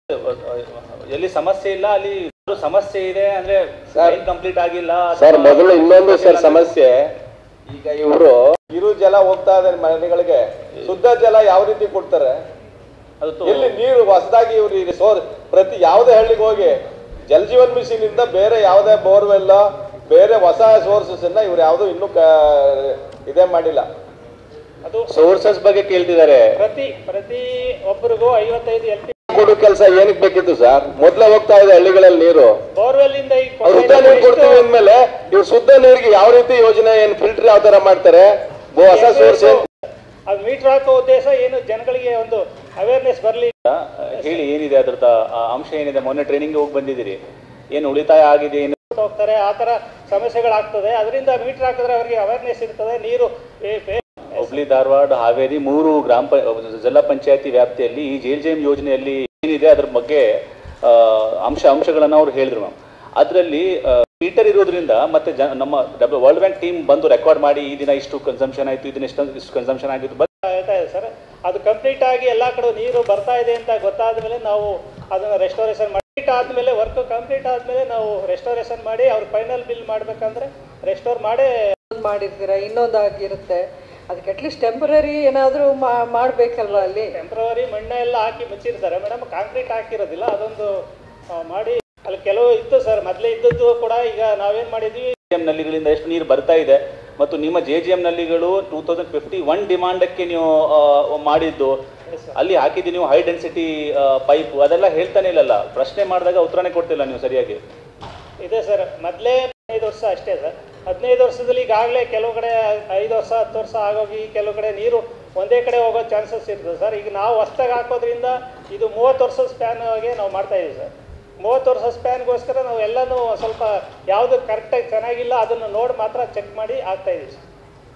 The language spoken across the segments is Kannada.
ಎಲ್ಲಿ ಸಮಸ್ಯೆ ಇಲ್ಲ ಅಲ್ಲಿ ಸಮಸ್ಯೆ ಇದೆ ಅಂದ್ರೆ ಕಂಪ್ಲೀಟ್ ಆಗಿಲ್ಲ ಸರ್ ಅಥವಾ- ಮೊದಲು ಇನ್ನೊಂದು ಸರ್ ಸಮಸ್ಯೆ ಈಗ ಇವರು ಇರು ಜಲ ಹೋಗ್ತಾ ಇದೆ ಮನೆಗಳಿಗೆ ಶುದ್ಧ ಜಲ ಯಾವ ರೀತಿ ಕೊಡ್ತಾರೆ ಅದು ತು- ಎಲ್ಲಿ ನೀರು ಹೊಸದಾಗಿ ಇವ್ರು ಈಗ ಸೋರ್ ಪ್ರತಿ ಯಾವುದೇ ಹಳ್ಳಿಗೆ ಹೋಗಿ ಜಲ್ ಜೀವನ್ ಮಿಷನ್ ಇಂದ ಬೇರೆ ಯಾವುದೇ ಬೋರ್ವೆಲ್ ಬೇರೆ ಹೊಸ ಸೋರ್ಸಸ್ ಅನ್ನ ಇವ್ರು ಯಾವ್ದು ಇನ್ನೂ ಕ- ಇದೇ ಮಾಡಿಲ್ಲ ಅದು ಸೋರ್ಸಸ್ ಬಗ್ಗೆ ಕೇಳ್ತಿದ್ದಾರೆ ಪ್ರತಿ ಪ್ರತಿ ಒಬ್ಬರಿಗೂ ಐವತ್ತೈದು ಎಲ್ ಪಿ ಕೊಡೋ ಕೆಲಸ ಏನಕ್ಕೆ ಬೇಕಿತ್ತು ಸರ್ ಮೊದ್ಲೇ ಹೋಗ್ತಾ ಇದೆ ಹಳ್ಳಿಗಳಲ್ಲಿ ನೀರು ಬೋರ್ವೆಲ್ ಇಂದ ಈಗ ಅವ್ರು ಶುದ್ಧ ನೀರು ಕೊಡ್ತೀವಿ ಅಂದ್ಮೇಲೆ ಇವ್ರು ಶುದ್ಧ ನೀರಿಗೆ ಯಾವ ರೀತಿ ಯೋಜನೆ ಏನ್ ಫಿಲ್ಟರ್ ಯಾವ ತರ ಮಾಡ್ತಾರೆ ಬೋ- ಹೊಸ ಸೋರ್ಸ್ ಅದು ಮೀಟರ್ ಹಾಕೋ ಉದ್ದೇಶ ಏನು ಜನಗಳಿಗೆ ಒಂದು ಅವೇರ್ನೆಸ್ ಬರಲಿ ಆ, ಹೇಳಿ ಏನಿದೆ ಅದ್ರದ ಆ ಅಂಶ ಏನಿದೆ ಮೊನ್ನೆ ಟ್ರೈನಿಂಗ್ ಹೋಗಿ ಬಂದಿದ್ದೀರಿ ಏನು ಉಳಿತಾಯ ಆಗಿದೆ ಏನು ಹೋಗ್ತಾರೆ ಆ ಥರ ಸಮಸ್ಯೆಗಳಾಗ್ತದೆ ಅದರಿಂದ ಮೀಟರ್ ಹಾಕಿದ್ರೆ ಅವರಿಗೆ ಅವೇರ್ನೆಸ್ ಇರ್ತದೆ ನೀರು ಬೇ- ಬೇ- ಹುಬ್ಳಿ ಧಾರವಾಡ ಹಾವೇರಿ ಮೂರು ಗ್ರಾಮ ಪ ಜಿಲ್ಲಾ ಪಂಚಾಯತಿ ವ್ಯಾಪ್ತಿಯಲ್ಲಿ ಈ ಜೇಲ್ ಜೇಮ್ ಯೋಜನೆಯಲ್ಲಿ ಏನಿದೆ ಅದ್ರ ಬಗ್ಗೆ ಆ, ಅಂಶ ಅಂಶಗಳನ್ನು ಅವ್ರು ಹೇಳಿದ್ರು ಮ್ಯಾಮ್ ಅದರಲ್ಲಿ ಮೀಟರ್ ಇರೋದ್ರಿಂದ ಮತ್ತೆ ಜನ ನಮ್ಮ ಡಬ್ಲ್ಯೂ ವರ್ಲ್ಡ್ ಬ್ಯಾಂಕ್ ಟೀಮ್ ಬಂದು ರೆಕಾರ್ಡ್ ಮಾಡಿ ಈ ದಿನ ಇಷ್ಟು ಕನ್ಸಂಪ್ಷನ್ ಆಯಿತು ಇದನ್ನ ಇಷ್ಟು ಇಷ್ಟು ಕನ್ಸಂಪ್ಷನ್ ಆಗಿತ್ತು ಬಟ್ ಹೇಳ್ತಾ ಇದೆ ಸರ್ ಅದು ಕಂಪ್ಲೀಟ್ ಆಗಿ ಎಲ್ಲ ಕಡೆ ನೀರು ಬರ್ತಾ ಇದೆ ಅಂತ ಗೊತ್ತಾದ ಮೇಲೆ ನಾವು ಅದನ್ನು ರೆಸ್ಟೋರೇಷನ್ ಮಾಡಿ ಆದಮೇಲೆ ವರ್ಕ್ ಕಂಪ್ಲೀಟ್ ಆದಮೇಲೆ ನಾವು ರೆಸ್ಟೋರೇಷನ್ ಮಾಡಿ ಅವ್ರು ಫೈನಲ್ ಬಿಲ್ ಮಾಡಬೇಕಂದ್ರೆ ರೆಸ್ಟೋರ್ ಮಾಡೇ ಒಂದ್ ಮಾಡಿರ್ತೀರ ಇನ್ನೊಂದಾಗಿರುತ್ತೆ ಅದಕ್ಕೆ ಅಟ್ಲೀಸ್ಟ್ ಟೆಂಪರರಿ ಏನಾದರೂ ಮಾಡಬೇಕಲ್ವಾ ಅಲ್ಲಿ ಟೆಂಪ್ರವರಿ ಮಣ್ಣ ಎಲ್ಲ ಹಾಕಿ ಮುಚ್ಚಿರ್ತಾರೆ ಮೇಡಮ್ ಕಾಂಕ್ರೀಟ್ ಹಾಕಿರೋದಿಲ್ಲ ಅದೊಂದು ಆ, ಮಾಡಿ ಅಲ್ಲಿ ಕೆಲವು ಇತ್ತು ಸರ್ ಮೊದಲೇ ಇದ್ದದ್ದು ಕೂಡ ಈಗ ನಾವೇನು ಮಾಡಿದ್ವಿ ಎಂ ನಲ್ಲಿಗಳಿಂದ ಎಷ್ಟು ನೀರು ಬರ್ತಾ ಇದೆ ಮತ್ತು ನಿಮ್ಮ ಜೆ ಜಿ ಎಂ ನಲ್ಲಿಗಳು ಟೂ ತೌಸಂಡ್ ಫಿಫ್ಟಿ ಒನ್ ಡಿಮಾಂಡಕ್ಕೆ ನೀವು ಆ, ಮಾಡಿದ್ದು ಅಲ್ಲಿ ಹಾಕಿದ್ದು ನೀವು ಹೈ ಡೆನ್ಸಿಟಿ ಪೈಪ್ ಅದೆಲ್ಲ ಹೇಳ್ತಾನೆ ಇಲ್ಲಲ್ಲ ಪ್ರಶ್ನೆ ಮಾಡಿದಾಗ ಉತ್ತರನೇ ಕೊಡ್ತಿಲ್ಲ ನೀವು ಸರಿಯಾಗಿ ಇದೆ ಸರ್ ಮೊದಲೇ ಹದಿನೈದು ವರ್ಷ ಅಷ್ಟೇ ಸರ್ ಹದಿನೈದು ವರ್ಷದಲ್ಲಿ ಈಗಾಗಲೇ ಕೆಲವು ಕಡೆ ಐದು ವರ್ಷ ಹತ್ತು ವರ್ಷ ಆಗೋಗಿ ಕೆಲವು ಕಡೆ ನೀರು ಒಂದೇ ಕಡೆ ಹೋಗೋ ಚಾನ್ಸಸ್ ಇರ್ತದೆ ಸರ್ ಈಗ ನಾವು ಹೊಸ್ದಾಗಿ ಹಾಕೋದ್ರಿಂದ ಇದು ಮೂವತ್ತು ವರ್ಷದ ಸ್ಪ್ಯಾನ್ಗೆ ನಾವು ಮಾಡ್ತಾ ಇದೀವಿ ಸರ್ ಮೂವತ್ತು ವರ್ಷ ಸ್ಪ್ಯಾನ್ಗೋಸ್ಕರ ನಾವು ಎಲ್ಲನೂ ಸ್ವಲ್ಪ ಯಾವುದು ಕರೆಕ್ಟಾಗಿ ಚೆನ್ನಾಗಿಲ್ಲ ಅದನ್ನು ನೋಡಿ ಮಾತ್ರ ಚೆಕ್ ಮಾಡಿ ಆಗ್ತಾ ಇದೀವಿ ಸರ್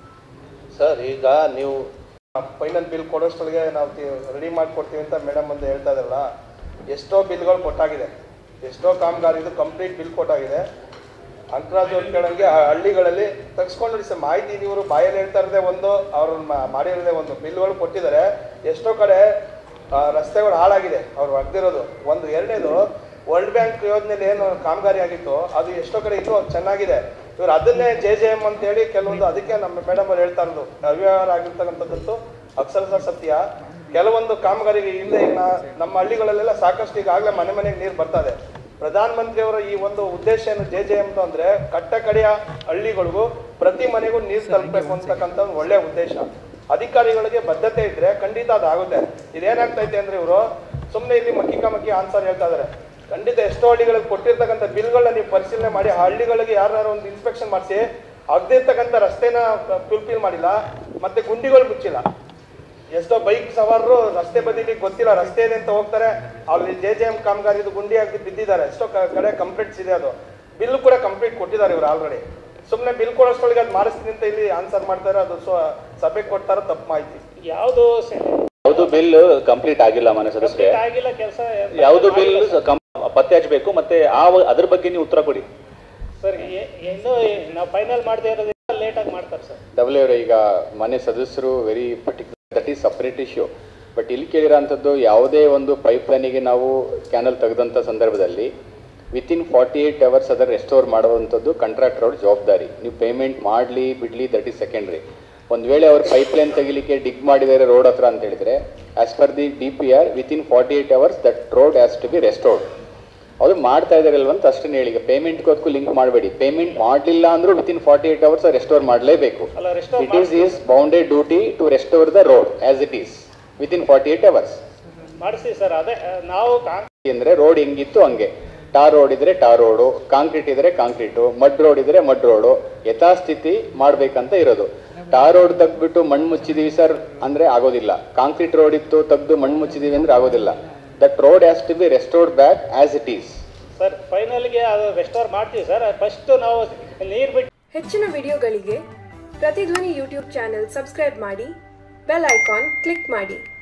ಸರ್ ಈಗ ನೀವು ಫೈನಲ್ ಬಿಲ್ ಕೊಡೋಷ್ಟೊಳಗೆ ನಾವು ರೆಡಿ ಮಾಡಿಕೊಡ್ತೀವಿ ಅಂತ ಮೇಡಮ್ ಅಂತ ಹೇಳ್ತಾ ಇದ್ರಲ್ಲ ಎಷ್ಟೋ ಬಿಲ್ಗಳು ಕೊಟ್ಟಾಗಿದೆ ಎಷ್ಟೋ ಕಾಮಗಾರಿದು ಕಂಪ್ಲೀಟ್ ಬಿಲ್ ಕೊಟ್ಟಾಗಿದೆ ಅಂಕರಾಜ್ ಅವ್ರು ಕೇಳಂಗೆ ಆ ಹಳ್ಳಿಗಳಲ್ಲಿ ತೆಗೆಸ್ಕೊಂಡು ಸರ್ ಮಾಹಿತಿ ಇವರು ಬಾಯಲ್ಲಿ ಹೇಳ್ತಾ ಇರೋದೇ ಒಂದು ಅವ್ರು ಮಾ- ಮಾಡಿರೋದೇ ಒಂದು ಬಿಲ್ಗಳು ಕೊಟ್ಟಿದ್ದಾರೆ ಎಷ್ಟೋ ಕಡೆ ಆ, ರಸ್ತೆಗಳು ಹಾಳಾಗಿದೆ ಅವ್ರು ಹೊಡೆದಿರೋದು ಒಂದು ಎರಡನೇದು ವರ್ಲ್ಡ್ ಬ್ಯಾಂಕ್ ಯೋಜನೆಯಲ್ಲಿ ಏನು ಕಾಮಗಾರಿ ಆಗಿತ್ತು ಅದು ಎಷ್ಟೋ ಕಡೆ ಇನ್ನೂ ಚೆನ್ನಾಗಿದೆ ಇವ್ರು ಅದನ್ನೇ ಜೆ ಜೆ ಎಮ್ ಅಂತ ಹೇಳಿ ಕೆಲವೊಂದು ಅದಕ್ಕೆ ನಮ್ಮ ಮೇಡಮ್ ಅವ್ರು ಹೇಳ್ತಾ ಇರೋದು ಅವ್ಯವಹಾರ ಆಗಿರ್ತಕ್ಕಂಥದ್ದು ಅಕ್ಷರಶಃ ಸತ್ಯ ಕೆಲವೊಂದು ಕಾಮಗಾರಿಗೆ ಹಿಂದೆ ಈಗ ನಾ- ನಮ್ಮ ಹಳ್ಳಿಗಳಲ್ಲೆಲ್ಲ ಸಾಕಷ್ಟು ಈಗಾಗಲೇ ಮನೆ ಮನೆಗೆ ನೀರು ಬರ್ತಾ ಇದೆ ಪ್ರಧಾನ ಮಂತ್ರಿಯವರ ಈ ಒಂದು ಉದ್ದೇಶ ಏನು ಜೆ ಜೆ ಎಮ್ ಅಂದ್ರೆ ಕಟ್ಟ ಕಡೆಯ ಹಳ್ಳಿಗಳಿಗೂ ಪ್ರತಿ ಮನೆಗೂ ನೀರು ತಲುಪಬೇಕು ಅಂತಕ್ಕಂಥ ಒಂದು ಒಳ್ಳೆಯ ಉದ್ದೇಶ ಅಧಿಕಾರಿಗಳಿಗೆ ಬದ್ಧತೆ ಇದ್ರೆ ಖಂಡಿತ ಅದಾಗುತ್ತೆ ಇದೇನಾಗ್ತೈತೆ ಅಂದ್ರೆ ಇವರು ಸುಮ್ಮನೆ ಇಲ್ಲಿ ಮಕ್ಕಿಕ ಮಕ್ಕಿ ಆನ್ಸರ್ ಹೇಳ್ತಾ ಇದಾರೆ ಖಂಡಿತ ಎಷ್ಟೋ ಹಳ್ಳಿಗಳಿಗೆ ಕೊಟ್ಟಿರ್ತಕ್ಕಂಥ ಬಿಲ್ಗಳನ್ನ ನೀವು ಪರಿಶೀಲನೆ ಮಾಡಿ ಆ ಹಳ್ಳಿಗಳಿಗೆ ಯಾರು ಒಂದು ಇನ್ಸ್ಪೆಕ್ಷನ್ ಮಾಡಿಸಿ ಅಗ್ದಿರ್ತಕ್ಕಂಥ ರಸ್ತೆನ ಫುಲ್ಫಿಲ್ ಮಾಡಿಲ್ಲ ಮತ್ತೆ ಗುಂಡಿಗಳು ಮುಚ್ಚಿಲ್ಲ ಎಷ್ಟೋ ಬೈಕ್ ಸವಾರರು ರಸ್ತೆ ಬದಿಲಿ ಗೊತ್ತಿಲ್ಲ ರಸ್ತೆ ಇದೆ ಅಂತ ಹೋಗ್ತಾರೆ ಅಲ್ಲಿ ಜೆ ಜೆ ಎಂ ಕಾಮಗಾರಿದು ಗುಂಡಿ ಆಗಿ ಬಿದ್ದಿದ್ದಾರೆ ಎಷ್ಟೋ ಕ- ಕಡೆ ಕಂಪ್ಲೀಟ್ಸ್ ಇದೆ ಅದು ಬಿಲ್ ಕೂಡ ಕಂಪ್ಲೀಟ್ ಕೊಟ್ಟಿದ್ದಾರೆ ಇವರು ಆಲ್ರೆಡಿ ಸುಮ್ಮನೆ ಬಿಲ್ ಕೊಡೋಷ್ಟೊಳಗೆ ಅದು ಮಾಡಿಸ್ತೀನಿ ಅಂತ ಇಲ್ಲಿ ಆನ್ಸರ್ ಮಾಡ್ತಾರೆ ಅದು ಸೊ ಸಭೆಗೆ ಕೊಡ್ತಾರ ತಪ್ಪು ಮಾಹಿತಿ ಯಾವುದು ಯಾವುದು ಬಿಲ್ ಕಂಪ್ಲೀಟ್ ಆಗಿಲ್ಲ ಮನೆ ಸದಸ್ಯೆ ಆಗಿಲ್ಲ ಕೆಲಸ ಯಾವುದು ಬಿಲ್ ಪತ್ತೆ ಹಚ್ಚಬೇಕು ಮತ್ತೆ ಆ ಅದ್ರ ಬಗ್ಗೆ ನೀವು ಉತ್ತರ ಕೊಡಿ ಸರ್ ಇನ್ನೂ ನಾವು ಫೈನಲ್ ಮಾಡದೇ ಇರೋದ್ರಿಂದ ಲೇಟಾಗಿ ಮಾಡ್ತಾರೆ ಸರ್ ಡಬ್ಲ್ಯೂ ಅವರು ಈಗ ಮನೆ ಸದಸ್ಯರು very particular that is separate issue but ಇಲ್ಲಿ ಕೇಳಿರೋಂಥದ್ದು ಯಾವುದೇ ಒಂದು ಪೈಪ್ ಲೈನಿಗೆ ನಾವು ಕ್ಯಾನಲ್ ತೆಗೆದಂಥ ಸಂದರ್ಭದಲ್ಲಿ ವಿತಿನ್ ಫಾರ್ಟಿ ಏಯ್ಟ್ ಅವರ್ಸ್ ಅದನ್ನು ರೆಸ್ಟೋರ್ ಮಾಡುವಂಥದ್ದು ಕಾಂಟ್ರಾಕ್ಟರ್ ಅವ್ರ ಜವಾಬ್ದಾರಿ ನೀವು ಪೇಮೆಂಟ್ ಮಾಡಲಿ ಬಿಡಲಿ ದಟ್ ಈಸ್ ಸೆಕೆಂಡ್ರಿ ಒಂದು ವೇಳೆ ಅವ್ರು ಪೈಪ್ ಲೈನ್ ತೆಗಿಲಿಕ್ಕೆ ಡಿಗ್ ಮಾಡಿದ್ದಾರೆ ರೋಡ್ ಹತ್ರ ಅಂತ ಹೇಳಿದರೆ as per the D P R within forty eight hours that road has to be restored ಅದು ಮಾಡ್ತಾ ಇದಾರಲ್ವ ಅಂತ ಅಷ್ಟೇ ಹೇಳಿ ಈಗ ಪೇಮೆಂಟ್ಗೆ ಅದಕ್ಕೂ ಲಿಂಕ್ ಮಾಡಬೇಡಿ ಪೇಮೆಂಟ್ ಮಾಡಲಿಲ್ಲ ಅಂದ್ರೂ within forty eight hours restore ಮಾಡಲೇಬೇಕು ಅಲ್ಲ restore it is is bounded duty to restore the road as it is within forty eight hours ಮಾಡಿಸಿ ಸರ್ ಅದೇ ಆ, ನಾವು ಕಾಂಗ್ ಅಂದ್ರೆ ರೋಡ್ ಹೆಂಗಿತ್ತು ಹಂಗೆ ಟಾರ್ ರೋಡ್ ಇದ್ರೆ ಟಾರ್ ರೋಡು ಕಾಂಕ್ರೀಟ್ ಇದ್ರೆ ಕಾಂಕ್ರೀಟು ಮಡ್ ರೋಡ್ ಇದ್ರೆ ಮಡ್ ರೋಡು ಯಥಾಸ್ಥಿತಿ ಮಾಡ್ಬೇಕಂತ ಇರೋದು ಟಾರ್ ರೋಡ್ ತೆಗ್ದ್ಬಿಟ್ಟು ಮಣ್ಣು ಮುಚ್ಚಿದೀವಿ ಸರ್ ಅಂದ್ರೆ ಆಗೋದಿಲ್ಲ ಕಾಂಕ್ರೀಟ್ ರೋಡ್ ಇತ್ತು ತೆಗ್ದು ಮಣ್ಣು ಮುಚ್ಚಿದೀವಿ ಅಂದ್ರೆ ಆಗೋದಿಲ್ಲ that road has to be restored back as it is sir ಫೈನಲ್ಗೆ ಅದು ರೆಸ್ಟೋರ್ ಮಾಡ್ತೀವಿ ಸರ್ ಫಸ್ಟ್ ನಾವು ನೀರು ಬಿಟ್ಟು ಹೆಚ್ಚಿನ ವಿಡಿಯೋಗಳಿಗೆ ಪ್ರತಿಧ್ವನಿ ಯೂಟ್ಯೂಬ್ ಚಾನೆಲ್ ಸಬ್ಸ್ಕ್ರೈಬ್ ಮಾಡಿ ಬೆಲ್ ಐಕಾನ್ ಕ್ಲಿಕ್ ಮಾಡಿ